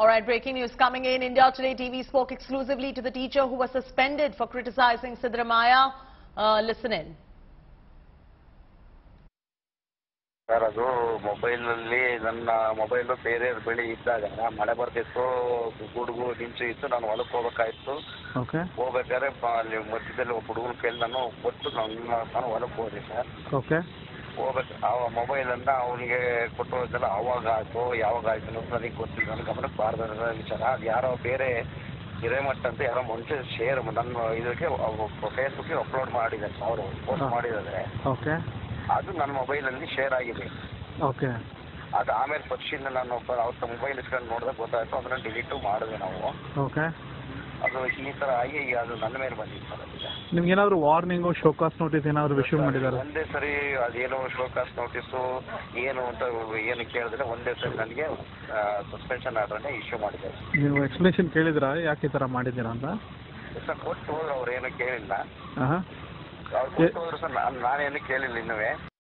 All right, breaking news coming in. India Today TV spoke exclusively to the teacher who was suspended for criticizing Sidramaya. Uh, listen in. Sir ಅದು ಮೊಬೈಲಲ್ಲಿ ನನ್ನ mobile ಬೇರೆ ಬಳಿ ಇದ್ದಾಗ ಮಳೆ ಬರ್ತಿತ್ತು ಗುಡುಗು ಮಿಂಚು ಇತ್ತು ನಾನು ಹೊಲಕ್ಕೆ ಹೋಗ್ಬೇಕಾಯ್ತು ಓಕೆ ಹೋಗ್ಬೇಕಾದ್ರೆ ಪ- ಅಲ್ಲಿ ಮಧ್ಯದಲ್ಲಿ ಒಬ್ಬ ಹುಡುಗನ ಕೈಲಿ ನಾನು ಕೊಟ್ಟು ನಾನು ನಾನು ಹೊಲಕ್ಕೆ ಹೋದೆ ಸರ್ ಓಕೆ ಹೋಗ್ಬೇಕು ಆ ಮೊಬೈಲನ್ನು ಅವನಿಗೆ ಕೊಟ್ಟು ಹೋದಲ್ಲ ಅವಾಗ ಆಯಿತು ಯಾವಾಗ ಆಯಿತು ಅನ್ನೋದು ನನಗೆ ಗೊತ್ತಿಲ್ಲ ನನಗೆ ಗಮನಕ್ಕೆ ಬಾರದ ವಿಚಾರ ಅದು ಯಾರೋ ಬೇರೆ ಹಿರೇಮಠ ಅಂತ ಯಾರೋ ಮನುಷ್ಯ ಶೇರ್ ನನ್ನ ಇದಕ್ಕೆ ಫೇಸ್ಬುಕ್ಗೆ ಅಪ್ಲೋಡ್ ಮಾಡಿದ್ದಾರೆ ಅವರು ಪೋಸ್ಟ್ ಹಾ. ಮಾಡಿದ್ದಾರೆ ಓಕೆ ಅದು ನನ್ನ ಮೊಬೈಲಲ್ಲಿ ಶೇರ್ ಆಗಿದೆ ಓಕೆ ಅದು ಆಮೇಲೆ ಪಕ್ಷಿಯಿಂದ ನಾನು ಅವ್ರ ಮೊಬೈಲ್ ಇಸ್ಕೊಂಡು ನೋಡಿದಾಗ ಗೊತ್ತಾಯ್ತು ಅದನ್ನ ಡಿಲೀಟು ಮಾಡಿದೆ ನಾವು ಓಕೆ ಅದು ಈ ಥರ ಆಗಿ ಈಗ ಅದು ನನ್ನ ಮೇಲೆ ಬಂದಿತ್ತು ಸರ್ ಅದೀಗ ನಿಮ್ಗೆ ಏನಾದ್ರು ವಾರ್ನಿಂಗು ಶೋಕಾಸ್ ನೋಟಿಸ್ ಏನಾದ್ರು ಇಶ್ಯೂ ಮಾಡಿದ್ದಾರೆ ಒಂದೇ ಸರಿ ಅದೇನೋ ಶೋಕಾಸ್ ನೋಟಿಸು ಏನು ಅಂತ ಏನು ಕೇಳಿದ್ರೆ ಒಂದೇ ಸರಿ ನನಗೆ ಸಸ್ಪೆನ್ಷನ್ ಆರ್ಡರ್ನೇ ಇಶ್ಯೂ ಮಾಡಿದ್ದಾರೆ ನೀವು ಎಕ್ಸ್ಪ್ಲನೇಷನ್ ಕೇಳಿದ್ರಾ ಯಾಕೆ ಈ ಥರ ಮಾಡಿದ್ದೀರಾ ಅಂತ ಸರ್ ಕೊಟ್ಟು ಹೋದ್ರು ಅವ್ರು ಏನು ಕೇಳಿಲ್ಲ ಹಾಂ ಅವ್ರು ಕೊಟ್ಟು ಹೋದ್ರು ಸರ್ ನಾನು ನಾನೇನು ಕೇಳಿಲ್ಲ ಇನ್ನೂ